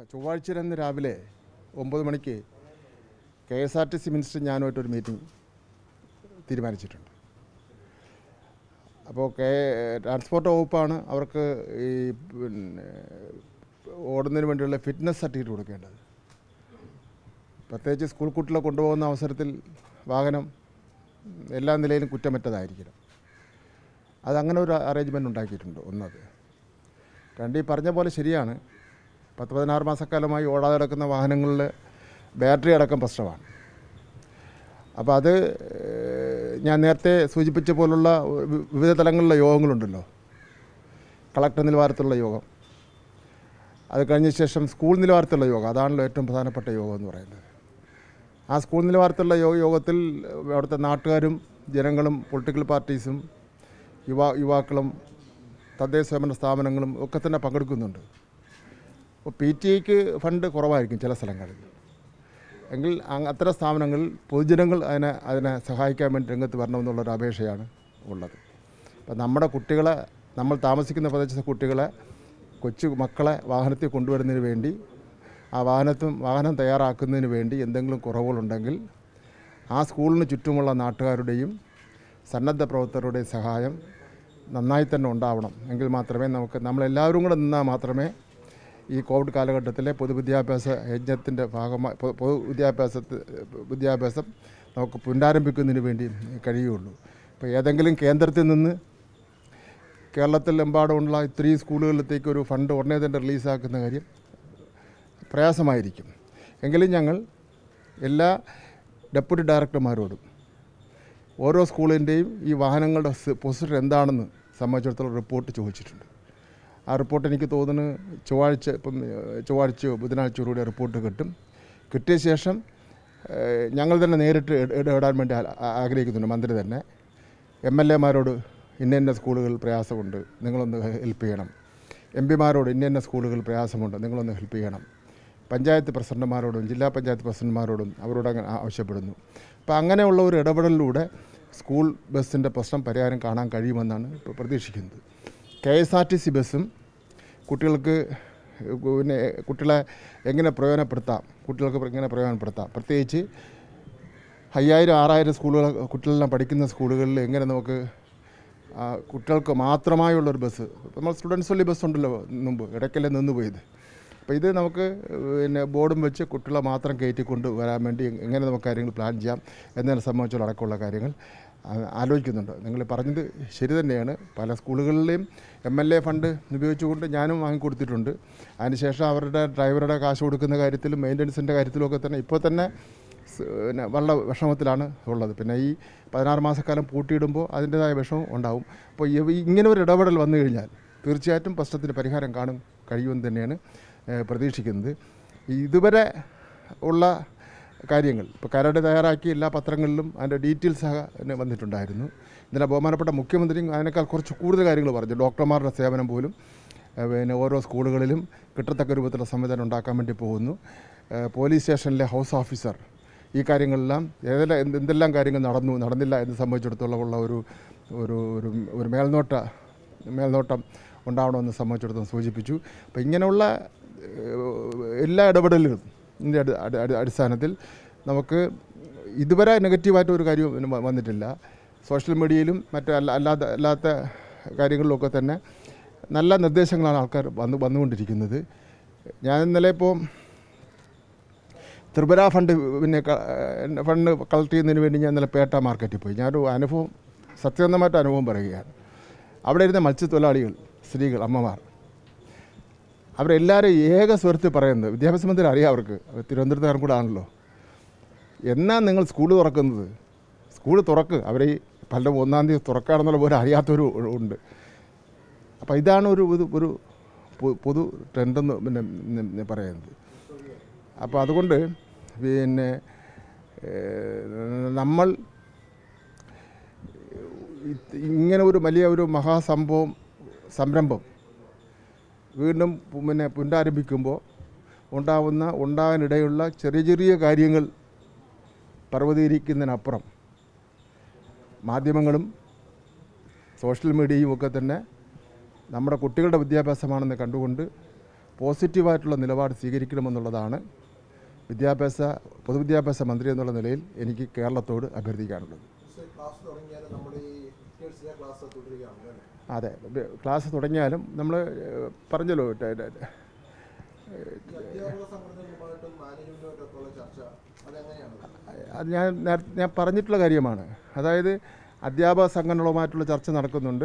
ചൊവ്വാഴ്ച രാവിലെ ഒമ്പത് മണിക്ക് K S R T C minister ഞാനുമായിട്ടൊരു മീറ്റിംഗ് തീരുമാനിച്ചിട്ടുണ്ട് അപ്പോൾ കെ ട്രാൻസ്പോർട്ട് വകുപ്പാണ് അവർക്ക് ഈ പിന്നെ ഓടുന്നതിന് വേണ്ടിയുള്ള ഫിറ്റ്നസ് സർട്ടിഫിക്കറ്റ് കൊടുക്കേണ്ടത് പ്രത്യേകിച്ച് സ്കൂൾ കുട്ടികളെ കൊണ്ടുപോകുന്ന അവസരത്തിൽ വാഹനം എല്ലാ നിലയിലും കുറ്റമറ്റതായിരിക്കണം അതങ്ങനെ ഒരു അറേഞ്ച്മെൻറ്റ് ഉണ്ടാക്കിയിട്ടുണ്ട് ഒന്നത് രണ്ട് ഈ പറഞ്ഞ പോലെ ശരിയാണ് പത്ത് പതിനാറ് മാസക്കാലമായി ഓടാതെ കിടക്കുന്ന വാഹനങ്ങളിൽ ബാറ്ററി അടക്കം പ്രശ്നമാണ് അപ്പോൾ അത് ഏഹ്, ഞാൻ നേരത്തെ സൂചിപ്പിച്ച പോലുള്ള വി- വിവിധ തലങ്ങളിലുള്ള യോഗങ്ങളുണ്ടല്ലോ കളക്ടർ നിലവാരത്തിലുള്ള യോഗം അത് കഴിഞ്ഞ ശേഷം സ്കൂൾ നിലവാരത്തിലുള്ള യോഗം അതാണല്ലോ ഏറ്റവും പ്രധാനപ്പെട്ട യോഗം എന്ന് പറയുന്നത് ആ സ്കൂൾ നിലവാരത്തിലുള്ള യോഗ യോഗത്തിൽ അവിടുത്തെ നാട്ടുകാരും ജനങ്ങളും പൊളിറ്റിക്കൽ പാർട്ടീസും യുവാ യുവാക്കളും തദ്ദേശ സ്വയംഭരണ സ്ഥാപനങ്ങളും ഒക്കെ തന്നെ പങ്കെടുക്കുന്നുണ്ട് അപ്പോൾ പി ടി ഐക്ക് ഫണ്ട് കുറവായിരിക്കും ചില സ്ഥലങ്ങളിൽ എങ്കിൽ അങ് അത്തരം സ്ഥാപനങ്ങളിൽ പൊതുജനങ്ങൾ അതിനെ അതിനെ സഹായിക്കാൻ വേണ്ടി രംഗത്ത് വരണമെന്നുള്ളൊരു അപേക്ഷയാണ് ഉള്ളത് അപ്പം നമ്മുടെ കുട്ടികളെ നമ്മൾ താമസിക്കുന്ന പ്രദേശത്തെ കുട്ടികളെ കൊച്ചു മക്കളെ വാഹനത്തിൽ കൊണ്ടുവരുന്നതിന് വേണ്ടി ആ വാഹനത്തും വാഹനം തയ്യാറാക്കുന്നതിന് വേണ്ടി എന്തെങ്കിലും കുറവുകളുണ്ടെങ്കിൽ ആ സ്കൂളിന് ചുറ്റുമുള്ള നാട്ടുകാരുടെയും സന്നദ്ധ പ്രവർത്തകരുടെയും സഹായം നന്നായി തന്നെ ഉണ്ടാവണം എങ്കിൽ മാത്രമേ നമുക്ക് നമ്മളെല്ലാവരും കൂടെ നിന്നാൽ മാത്രമേ ഈ കോവിഡ് കാലഘട്ടത്തിലെ പൊതുവിദ്യാഭ്യാസ യജ്ഞത്തിൻ്റെ ഭാഗമായി പൊ- പൊതുവിദ്യാഭ്യാസ വിദ്യാഭ്യാസം നമുക്ക് പുനരാരംഭിക്കുന്നതിന് വേണ്ടി കഴിയുള്ളൂ ഇപ്പോൾ ഏതെങ്കിലും കേന്ദ്രത്തിൽ നിന്ന് കേരളത്തിലെമ്പാടുമുള്ള ഇത്രയും സ്കൂളുകളിലത്തേക്ക് ഒരു ഫണ്ട് ഉടനെ തന്നെ റിലീസാക്കുന്ന കാര്യം പ്രയാസമായിരിക്കും എങ്കിലും ഞങ്ങൾ എല്ലാ ഡെപ്യൂട്ടി ഡയറക്ടർമാരോടും ഓരോ സ്കൂളിൻ്റെയും ഈ വാഹനങ്ങളുടെ പൊസിഷൻ എന്താണെന്ന് സംബന്ധിച്ചിടത്തോളം റിപ്പോർട്ട് ചോദിച്ചിട്ടുണ്ട് ആ റിപ്പോർട്ട് എനിക്ക് തോന്നുന്നു ചൊവ്വാഴ്ച ഇപ്പം ഏഹ്, ചൊവ്വാഴ്ചയോ ബുധനാഴ്ചയോടുകൂടി റിപ്പോർട്ട് കിട്ടും കിട്ടിയ ശേഷം ഏഹ്, ഞങ്ങൾ തന്നെ നേരിട്ട് ഇട- ഇടപെടാൻ വേണ്ടി ആ- ആ- ആഗ്രഹിക്കുന്നുണ്ട് മന്ത്രി തന്നെ എം എൽ എമാരോട് ഇന്ന ഇന്ന സ്കൂളുകളിൽ പ്രയാസമുണ്ട് നിങ്ങളൊന്ന് ഹെൽപ്പ് ചെയ്യണം എം പിമാരോട് ഇന്ന ഇന്ന സ്കൂളുകളിൽ പ്രയാസമുണ്ട് നിങ്ങളൊന്ന് ഹെൽപ്പ് ചെയ്യണം പഞ്ചായത്ത് പ്രസിഡന്റുമാരോടും ജില്ലാ പഞ്ചായത്ത് പ്രസിഡന്റുമാരോടും അവരോട് അങ്ങനെ ആവശ്യപ്പെടുന്നു അപ്പോൾ അങ്ങനെയുള്ള ഒരു ഇടപെടലിലൂടെ സ്കൂൾ ബസ്സിൻ്റെ പ്രശ്നം പരിഹാരം കാണാൻ കഴിയുമെന്നാണ് ഇപ്പോൾ പ്രതീക്ഷിക്കുന്നത് K S R T C ബസ്സും കുട്ടികൾക്ക് പിന്നെ കുട്ടികളെ എങ്ങനെ പ്രയോജനപ്പെടുത്താം കുട്ടികൾക്ക് എങ്ങനെ പ്രയോജനപ്പെടുത്താം പ്രത്യേകിച്ച് അയ്യായിരം ആറായിരം സ്കൂളുകൾ കുട്ടികളെല്ലാം പഠിക്കുന്ന സ്കൂളുകളിൽ എങ്ങനെ നമുക്ക് ആ, കുട്ടികൾക്ക് മാത്രമായുള്ളൊരു ബസ് നമ്മൾ സ്റ്റുഡൻസ് ഒള്ളി ബസ് ഉണ്ടല്ലോ മുമ്പ് ഇടയ്ക്കല്ലേ നിന്ന് പോയത് അപ്പോൾ ഇത് നമുക്ക് പിന്നെ ബോർഡും വെച്ച് കുട്ടികളെ മാത്രം കയറ്റിക്കൊണ്ട് വരാൻ വേണ്ടി എങ്ങനെ നമുക്ക് കാര്യങ്ങൾ പ്ലാൻ ചെയ്യാം എന്നതിനെ സംബന്ധിച്ചുള്ള അടക്കമുള്ള കാര്യങ്ങൾ ആ, ആലോചിക്കുന്നുണ്ട് നിങ്ങൾ പറഞ്ഞത് ശരി തന്നെയാണ് പല സ്കൂളുകളിലെയും എം എൽ എ ഫണ്ട് ഉപയോഗിച്ചുകൊണ്ട് ഞാനും വാങ്ങിക്കൊടുത്തിട്ടുണ്ട് അതിനുശേഷം അവരുടെ ഡ്രൈവറുടെ കാശ് കൊടുക്കുന്ന കാര്യത്തിലും മെയിൻ്റനൻസിൻ്റെ കാര്യത്തിലും ഒക്കെ തന്നെ ഇപ്പോൾ തന്നെ സ് പിന്നെ വളരെ വിഷമത്തിലാണ് ഉള്ളത് പിന്നെ ഈ പതിനാറ് മാസക്കാലം പൂട്ടിയിടുമ്പോൾ അതിൻ്റെതായ വിഷമം ഉണ്ടാവും അപ്പോൾ ഇവ- ഇങ്ങനെ ഒരു ഇടപെടൽ വന്നു കഴിഞ്ഞാൽ തീർച്ചയായിട്ടും പ്രശ്നത്തിന് പരിഹാരം കാണും കഴിയുമെന്ന് തന്നെയാണ് ഏഹ്, പ്രതീക്ഷിക്കുന്നത് ഇതുവരെ ഉള്ള കാര്യങ്ങൾ ഇപ്പോൾ കരട് തയ്യാറാക്കി എല്ലാ പത്രങ്ങളിലും അതിൻ്റെ ഡീറ്റെയിൽസ് തന്നെ വന്നിട്ടുണ്ടായിരുന്നു ഇന്നലെ ബഹുമാനപ്പെട്ട മുഖ്യമന്ത്രിയും അതിനേക്കാൾ കുറച്ച് കൂടുതൽ കാര്യങ്ങൾ പറഞ്ഞു ഡോക്ടർമാരുടെ സേവനം പോലും ഏഹ്, പിന്നെ ഓരോ സ്കൂളുകളിലും കിട്ടത്തക്ക രൂപത്തിലുള്ള സംവിധാനം ഉണ്ടാക്കാൻ വേണ്ടി പോകുന്നു ഏഹ്, പോലീസ് സ്റ്റേഷനിലെ ഹൗസ് ഓഫീസർ ഈ കാര്യങ്ങളെല്ലാം ഏതെല്ലാം എന്ത് എന്തെല്ലാം കാര്യങ്ങൾ നടന്നു നടന്നില്ല എന്ന് സംബന്ധിച്ചിടത്തോളം ഉള്ള ഒരു ഒരു ഒരു ഒരു മേൽനോട്ട മേൽനോട്ടം ഉണ്ടാവണമെന്ന് സംബന്ധിച്ചിടത്തോളം സൂചിപ്പിച്ചു അപ്പോൾ ഇങ്ങനെയുള്ള ഏഹ്, എല്ലാ ഇടപെടലുകളും ഇതിൻ്റെ അടി അടി- അടി- അടിസ്ഥാനത്തിൽ നമുക്ക് ഇതുവരെ നെഗറ്റീവായിട്ട് ഒരു കാര്യം ഇതിന് വ- വന്നിട്ടില്ല സോഷ്യൽ മീഡിയയിലും മറ്റ് അല്ല അല്ലാത്ത അല്ലാത്ത കാര്യങ്ങളിലൊക്കെ തന്നെ നല്ല നിർദ്ദേശങ്ങളാണ് ആൾക്കാർ വന്നു വന്നുകൊണ്ടിരിക്കുന്നത് ഞാൻ ഇന്നലെ ഇപ്പോൾ ത്രിപുര ഫണ്ട് പിന്നെ ക- ഏഹ് ഫണ്ട് കളക്ട് ചെയ്യുന്നതിന് വേണ്ടി ഞാൻ ഇന്നലെ പേട്ട മാർക്കറ്റിൽ പോയി ഞാനൊരു അനുഭവം സത്യസന്ധമായിട്ട് അനുഭവം പറയുകയാണ് അവിടെ ഇരുന്ന മത്സ്യത്തൊഴിലാളികൾ സ്ത്രീകൾ അമ്മമാർ അവരെല്ലാവരും ഏക സ്വരത്തിൽ പറയുന്നത് വിദ്യാഭ്യാസ മന്ത്രി അറിയാം അവർക്ക് അവർ തിരുവനന്തപുരത്തുകാരും കൂടെ ആണല്ലോ എന്നാ നിങ്ങൾ സ്കൂൾ തുറക്കുന്നത് സ്കൂൾ തുറക്ക് അവർ ഈ പലരും ഒന്നാം തീയതി തുറക്കാണെന്നുള്ള പോലെ അറിയാത്തവരും ഉ- ഉണ്ട് അപ്പോൾ ഇതാണ് ഒരു ഒരു ഒരു പൊ- പൊതു ട്രെൻഡെന്ന് പിന്നെ പിന്നെ പറയുന്നത് അപ്പോൾ അതുകൊണ്ട് പിന്നെ ഏഹ്, നമ്മൾ ഇത് ഇങ്ങനെ ഒരു വലിയ ഒരു മഹാസംഭവം സംരംഭം വീണ്ടും പു- പിന്നെ പുനരാരംഭിക്കുമ്പോൾ ഉണ്ടാവുന്ന ഉണ്ടാകാനിടയുള്ള ചെറിയ ചെറിയ കാര്യങ്ങൾ പർവ്വതീകരിക്കുന്നതിനപ്പുറം മാധ്യമങ്ങളും സോഷ്യൽ മീഡിയയും ഒക്കെ തന്നെ നമ്മുടെ കുട്ടികളുടെ വിദ്യാഭ്യാസമാണെന്ന് കണ്ടുകൊണ്ട് പോസിറ്റീവായിട്ടുള്ള നിലപാട് സ്വീകരിക്കണമെന്നുള്ളതാണ് വിദ്യാഭ്യാസ പൊതുവിദ്യാഭ്യാസ മന്ത്രി എന്നുള്ള നിലയിൽ എനിക്ക് കേരളത്തോട് അഭ്യർത്ഥിക്കാനുള്ളത് പക്ഷേ ക്ലാസ് തുടങ്ങിയാൽ നമ്മൾ ഈ ടീച്ചേഴ്സിലെ ക്ലാസ് തുടരുകയാണല്ലോ അല്ലേ അതെ ബ- ക്ലാസ് തുടങ്ങിയാലും നമ്മൾ പറഞ്ഞല്ലോ ടെ- ടെ- ടെ- ഈ അധ്യാപക സംഘടനകളുമായിട്ടും മാനേജ്മെന്റുമായിട്ടൊക്കെയുള്ള ചർച്ച അതെങ്ങനെയാണ് അത് ഞാൻ നേര- ഞാൻ പറഞ്ഞിട്ടുള്ള കാര്യമാണ് അതായത് അധ്യാപക സംഘടനകളുമായിട്ടുള്ള ചർച്ച നടക്കുന്നുണ്ട്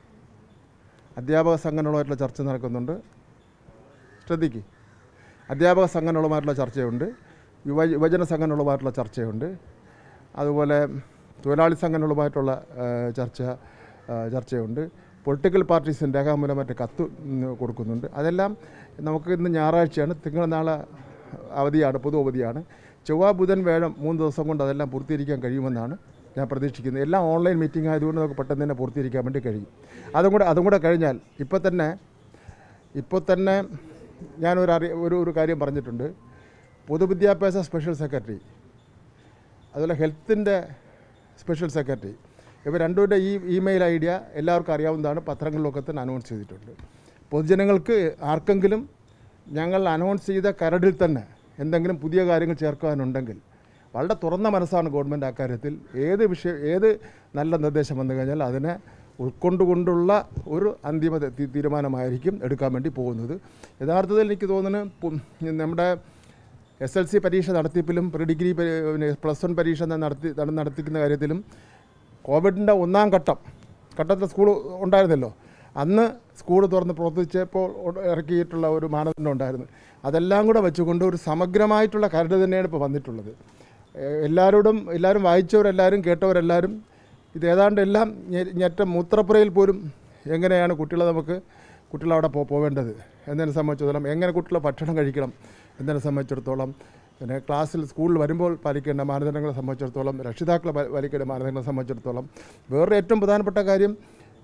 അധ്യാപക സംഘടനകളുമായിട്ടുള്ള ചർച്ച നടക്കുന്നുണ്ട് ശ്രദ്ധിക്ക് അധ്യാപക സംഘടനകളുമായിട്ടുള്ള ചർച്ചയുണ്ട് യുവ യുവജന സംഘടനകളുമായിട്ടുള്ള ചർച്ചയുണ്ട് അതുപോലെ തൊഴിലാളി സംഘടനകളുമായിട്ടുള്ള ആ, ചർച്ച ആ, ചർച്ചയുണ്ട് പൊളിറ്റിക്കൽ പാർട്ടീസിന് രേഖാമൂലം മറ്റേ കത്ത് ഉം, കൊടുക്കുന്നുണ്ട് അതെല്ലാം നമുക്ക് ഇന്ന് ഞായറാഴ്ചയാണ് തിങ്കൾ നാളെ അവധിയാണ് പൊതു അവധിയാണ് ചൊവ്വ ബുധൻ വേഴം മൂന്ന് ദിവസം കൊണ്ട് അതെല്ലാം പൂർത്തീകരിക്കാൻ കഴിയുമെന്നാണ് ഞാൻ പ്രതീക്ഷിക്കുന്നത് എല്ലാം ഓൺലൈൻ മീറ്റിംഗ് ആയതുകൊണ്ട് നമുക്ക് പെട്ടെന്ന് തന്നെ പൂർത്തീകരിക്കാൻ വേണ്ടി കഴിയും അതും കൂടെ അതും കൂടെ കഴിഞ്ഞാൽ ഇപ്പോൾ തന്നെ ഇപ്പോൾ തന്നെ ഞാനൊരു അറി ഒരു ഒരു കാര്യം പറഞ്ഞിട്ടുണ്ട് പൊതുവിദ്യാഭ്യാസ സ്പെഷ്യൽ സെക്രട്ടറി അതുപോലെ ഹെൽത്തിൻ്റെ സ്പെഷ്യൽ സെക്രട്ടറി ഇവർ രണ്ടുപേരുടെ ഈ ഇമെയിൽ ഐഡിയ എല്ലാവർക്കും അറിയാവുന്നതാണ് പത്രങ്ങളിലൊക്കെ തന്നെ അനൗൺസ് ചെയ്തിട്ടുണ്ട് പൊതുജനങ്ങൾക്ക് ആർക്കെങ്കിലും ഞങ്ങൾ അനൗൺസ് ചെയ്ത കരടിൽ തന്നെ എന്തെങ്കിലും പുതിയ കാര്യങ്ങൾ ചേർക്കാനുണ്ടെങ്കിൽ വളരെ തുറന്ന മനസ്സാണ് ഗവൺമെൻറ് അക്കാര്യത്തിൽ ഏത് വിഷയം ഏത് നല്ല നിർദ്ദേശം വന്നു കഴിഞ്ഞാൽ അതിനെ ഉൾക്കൊണ്ടുകൊണ്ടുള്ള ഒരു അന്തിമ തി- തീരുമാനമായിരിക്കും എടുക്കാൻ വേണ്ടി പോകുന്നത് യഥാർത്ഥത്തിൽ എനിക്ക് തോന്നുന്നു പു- നമ്മുടെ എസ് എൽ സി പരീക്ഷ നടത്തിപ്പിലും പ്രീ ഡിഗ്രി പരി- പിന്നെ പ്ലസ് വൺ പരീക്ഷ നടത്തി നട- നടത്തിക്കുന്ന കാര്യത്തിലും കോവിഡിൻ്റെ ഒന്നാം ഘട്ടം ഘട്ടത്തിൽ സ്കൂൾ ഉണ്ടായിരുന്നല്ലോ അന്ന് സ്കൂൾ തുറന്ന് പ്രവർത്തിച്ചപ്പോൾ ഉ- ഇറക്കിയിട്ടുള്ള ഒരു മാനദണ്ഡം ഉണ്ടായിരുന്നു അതെല്ലാം കൂടെ വെച്ചുകൊണ്ട് ഒരു സമഗ്രമായിട്ടുള്ള കരട് തന്നെയാണ് ഇപ്പോൾ വന്നിട്ടുള്ളത് ഏഹ് എല്ലാവരോടും എല്ലാവരും വായിച്ചവരെല്ലാവരും കേട്ടവരെല്ലാവരും ഇത് ഏതാണ്ട് എല്ലാം ഞെ- ഞെറ്റ മൂത്രപ്പുരയിൽ പോലും എങ്ങനെയാണ് കുട്ടികളെ നമുക്ക് കുട്ടികൾ അവിടെ പോ പോവേണ്ടത് എന്നതിനെ സംബന്ധിച്ചിടത്തോളം എങ്ങനെ കുട്ടികളെ ഭക്ഷണം കഴിക്കണം എന്നതിനെ സംബന്ധിച്ചിടത്തോളം പിന്നെ ക്ലാസ്സിൽ സ്കൂളിൽ വരുമ്പോൾ പാലിക്കേണ്ട മാനദണ്ഡങ്ങളെ സംബന്ധിച്ചിടത്തോളം രക്ഷിതാക്കളെ പാ- പാലിക്കേണ്ട മാനദണ്ഡങ്ങളെ സംബന്ധിച്ചിടത്തോളം വേറൊരു ഏറ്റവും പ്രധാനപ്പെട്ട കാര്യം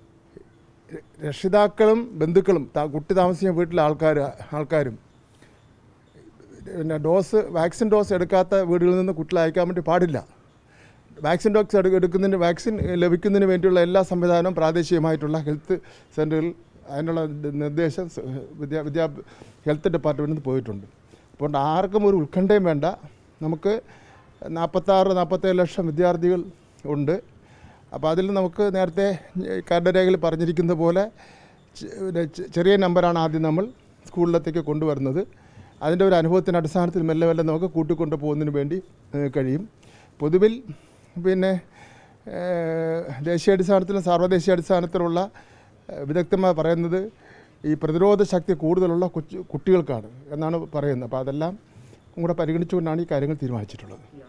രക്ഷിതാക്കളും ബന്ധുക്കളും താ- കുട്ടി താമസിക്കുന്ന വീട്ടിലെ ആൾക്കാർ ആൾക്കാരും പിന്നെ ഡോസ് വാക്സിൻ ഡോസ് എടുക്കാത്ത വീടുകളിൽ നിന്ന് കുട്ടികളെ അയക്കാൻ വേണ്ടി പാടില്ല വാക്സിൻ ഡോസ് എടു എടുക്കുന്നതിന് വാക്സിൻ ലഭിക്കുന്നതിന് വേണ്ടിയുള്ള എല്ലാ സംവിധാനവും പ്രാദേശികമായിട്ടുള്ള ഹെൽത്ത് സെൻ്ററുകൾ അതിനുള്ള നി- നിർദ്ദേശം സ് വിദ്യാ വിദ്യാ ഹെൽത്ത് ഡിപ്പാർട്ട്മെൻറ്റിൽ നിന്ന് പോയിട്ടുണ്ട് അപ്പോൾ ആർക്കും ഒരു ഉത്കണ്ഠയും വേണ്ട നമുക്ക് നാൽപ്പത്താറ് നാൽപ്പത്തേഴ് ലക്ഷം വിദ്യാർത്ഥികൾ ഉണ്ട് അപ്പോൾ അതിൽ നമുക്ക് നേരത്തെ കരട് രേഖയിൽ പറഞ്ഞിരിക്കുന്ന പോലെ ചെ- പിന്നെ ചെ- ചെറിയ നമ്പറാണ് ആദ്യം നമ്മൾ സ്കൂളിലത്തേക്ക് കൊണ്ടുവരുന്നത് അതിൻ്റെ ഒരു അനുഭവത്തിൻ്റെ അടിസ്ഥാനത്തിൽ മെല്ലെ മെല്ലെ നമുക്ക് കൂട്ടിക്കൊണ്ടു പോകുന്നതിന് വേണ്ടി ഏഹ്, കഴിയും പൊതുവിൽ പിന്നെ ഏഹ്, ദേശീയാടിസ്ഥാനത്തിലും സാർവദേശീയ അടിസ്ഥാനത്തിലുള്ള ഏഹ്, വിദഗ്ധന്മാർ പറയുന്നത് ഈ പ്രതിരോധ ശക്തി കൂടുതലുള്ള കൊച്ചു കുട്ടികൾക്കാണ് എന്നാണ് പറയുന്നത് അപ്പോൾ അതെല്ലാം കൂടെ പരിഗണിച്ചുകൊണ്ടാണ് ഈ കാര്യങ്ങൾ തീരുമാനിച്ചിട്ടുള്ളത്